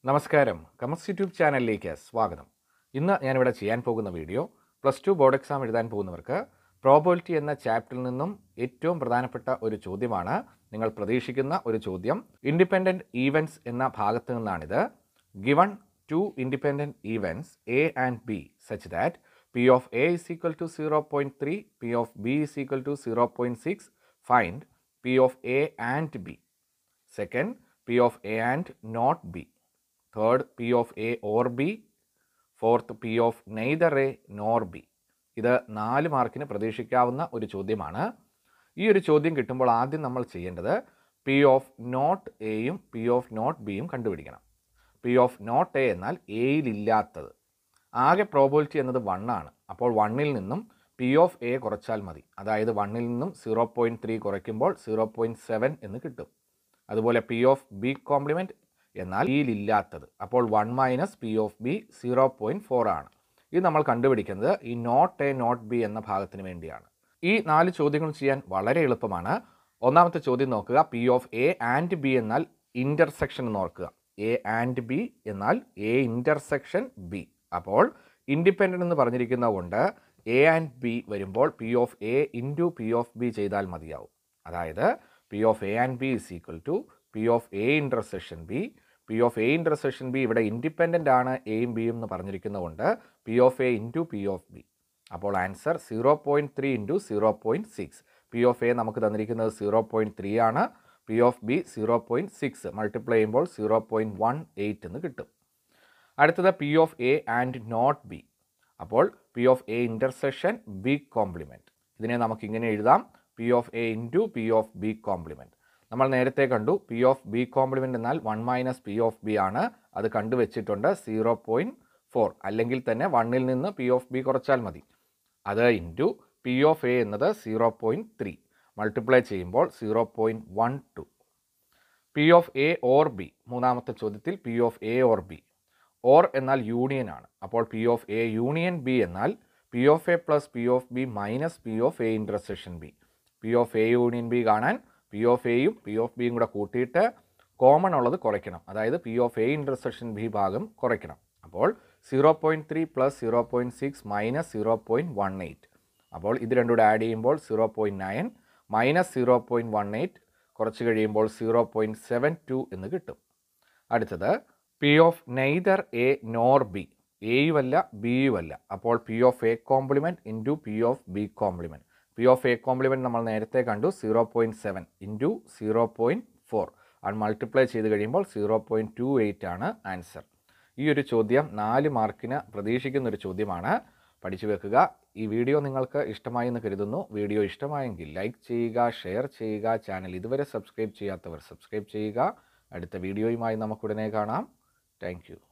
നമസ്കാരം കമസ് യൂട്യൂബ് ചാനലിലേക്ക് സ്വാഗതം ഇന്ന് ഞാനിവിടെ ചെയ്യാൻ പോകുന്ന video plus two board exam എഴുതാൻ പോകുന്നവർക്ക് പ്രോബിലിറ്റി എന്ന ചാപ്റ്ററിൽ നിന്നും ഏറ്റവും പ്രധാനപ്പെട്ട ഒരു ചോദ്യമാണ് നിങ്ങൾ പ്രതീക്ഷിക്കുന്ന ഒരു ചോദ്യം ഇൻഡിപെൻഡൻറ്റ് ഈവൻസ് എന്ന ഭാഗത്ത് നിന്നാണിത് given two independent events A and B such that P of A is equal to zero point three P of B is equal to zero point six find P of A and B second P of A and not B third P of A or B fourth P of neither A nor B ഇത് നാല് മാർക്കിന് പ്രതീക്ഷിക്കാവുന്ന ഒരു ചോദ്യമാണ് ഈ ഒരു ചോദ്യം കിട്ടുമ്പോൾ ആദ്യം നമ്മൾ ചെയ്യേണ്ടത് പി ഓഫ് നോട്ട് എയും പി ഓഫ് നോട്ട് ബിയും കണ്ടുപിടിക്കണം പി ഓഫ് നോട്ട് എ എന്നാൽ എയിലില്ലാത്തത് ആകെ പ്രോബിലിറ്റി എന്നത് വൺ ആണ് അപ്പോൾ വണ്ണിൽ നിന്നും പി ഓഫ് എ കുറച്ചാൽ മതി അതായത് വണ്ണിൽ നിന്നും സീറോ പോയിൻറ്റ് ത്രീ കുറയ്ക്കുമ്പോൾ സീറോ പോയിൻറ്റ് സെവൻ എന്ന് കിട്ടും അതുപോലെ പി ഓഫ് ബി കോംപ്ലിമെൻറ്റ് എന്നാൽ ഇല്ലാത്തത് അപ്പോൾ one minus P of B zero point four ആണ് ഇത് നമ്മൾ കണ്ടുപിടിക്കുന്നത് ഈ നോട്ട് എ നോട്ട് ബി എന്ന ഭാഗത്തിന് വേണ്ടിയാണ് ഈ നാല് ചോദ്യങ്ങൾ ചെയ്യാൻ വളരെ എളുപ്പമാണ് ഒന്നാമത്തെ ചോദ്യം നോക്കുക P of A and B എന്നാൽ ഇൻ്റർസെക്ഷൻ എന്ന് ഓർക്കുക എ ആൻഡ് ബി എന്നാൽ എ ഇൻ്റർസെക്ഷൻ ബി അപ്പോൾ ഇൻഡിപെൻഡൻ്റ് എന്ന് പറഞ്ഞിരിക്കുന്നത് കൊണ്ട് എ ആൻഡ് ബി വരുമ്പോൾ P of A into P of B ചെയ്താൽ മതിയാവും അതായത് P of A and B is equal to P of A intersection B P of A intersection B ഇവിടെ independent ആണ് എയും ബിയും എന്ന് പറഞ്ഞിരിക്കുന്നതുകൊണ്ട് P of A into P of B അപ്പോൾ answer zero point three into zero point six P of A നമുക്ക് തന്നിരിക്കുന്നത് zero point three ആണ് P of B zero point six multiply ചെയ്യുമ്പോൾ സീറോ പോയിൻറ്റ് വൺ എയ്റ്റ് എന്ന് കിട്ടും അടുത്തത് P of A and not B അപ്പോൾ P of A intersection B complement ഇതിനെ നമുക്ക് ഇങ്ങനെ എഴുതാം P of A into P of B complement നമ്മൾ നേരത്തെ കണ്ടു പി ഓഫ് ബി കോംപ്ലിമെൻ്റ് എന്നാൽ one minus P of B ആണ് അത് കണ്ടുവച്ചിട്ടുണ്ട് സീറോ പോയിൻറ്റ് ഫോർ അല്ലെങ്കിൽ തന്നെ വണ്ണിൽ നിന്ന് പി ഓഫ് ബി കുറച്ചാൽ മതി അത് ഇൻറ്റു പി ഓഫ് എ എന്നത് സീറോ പോയിൻറ്റ് ത്രീ മൾട്ടിപ്ലൈ ചെയ്യുമ്പോൾ zero point one two P of A or B മൂന്നാമത്തെ ചോദ്യത്തിൽ P of A or B or എന്നാൽ യൂണിയൻ ആണ് അപ്പോൾ P of A union B എന്നാൽ P of A plus P of B minus P of A intersection B P of A union B കാണാൻ P of എയും P of ബിയും കൂടെ കൂട്ടിയിട്ട് common ഉള്ളത് കുറയ്ക്കണം അതായത് P of A intersection B ഭാഗം കുറയ്ക്കണം അപ്പോൾ zero point three plus zero point six minus zero point one eight അപ്പോൾ ഇത് രണ്ടും കൂടെ ആഡ് ചെയ്യുമ്പോൾ zero point nine minus zero point one eight കുറച്ച് കഴിയുമ്പോൾ സീറോ പോയിൻറ്റ് സെവൻ ടു എന്ന് കിട്ടും അടുത്തത് P of neither A nor B എയുമല്ല ബിയുമല്ല അപ്പോൾ P of A complement into P of B complement P of A complement നമ്മൾ നേരത്തെ കണ്ടു zero point seven into zero point four അത് മൾട്ടിപ്ലൈ ചെയ്ത് കഴിയുമ്പോൾ സീറോ പോയിൻറ്റ് ടു എയ്റ്റ് ആണ് ആൻസർ ഈ ഒരു ചോദ്യം നാല് മാർക്കിന് പ്രതീക്ഷിക്കുന്ന ഒരു ചോദ്യമാണ് പഠിച്ചു വെക്കുക ഈ വീഡിയോ നിങ്ങൾക്ക് ഇഷ്ടമായി എന്ന് കരുതുന്നു വീഡിയോ ഇഷ്ടമായെങ്കിൽ ലൈക്ക് ചെയ്യുക ഷെയർ ചെയ്യുക ചാനൽ ഇതുവരെ സബ്സ്ക്രൈബ് ചെയ്യാത്തവർ സബ്സ്ക്രൈബ് ചെയ്യുക അടുത്ത വീഡിയോയുമായി നമുക്കുടനെ കാണാം താങ്ക്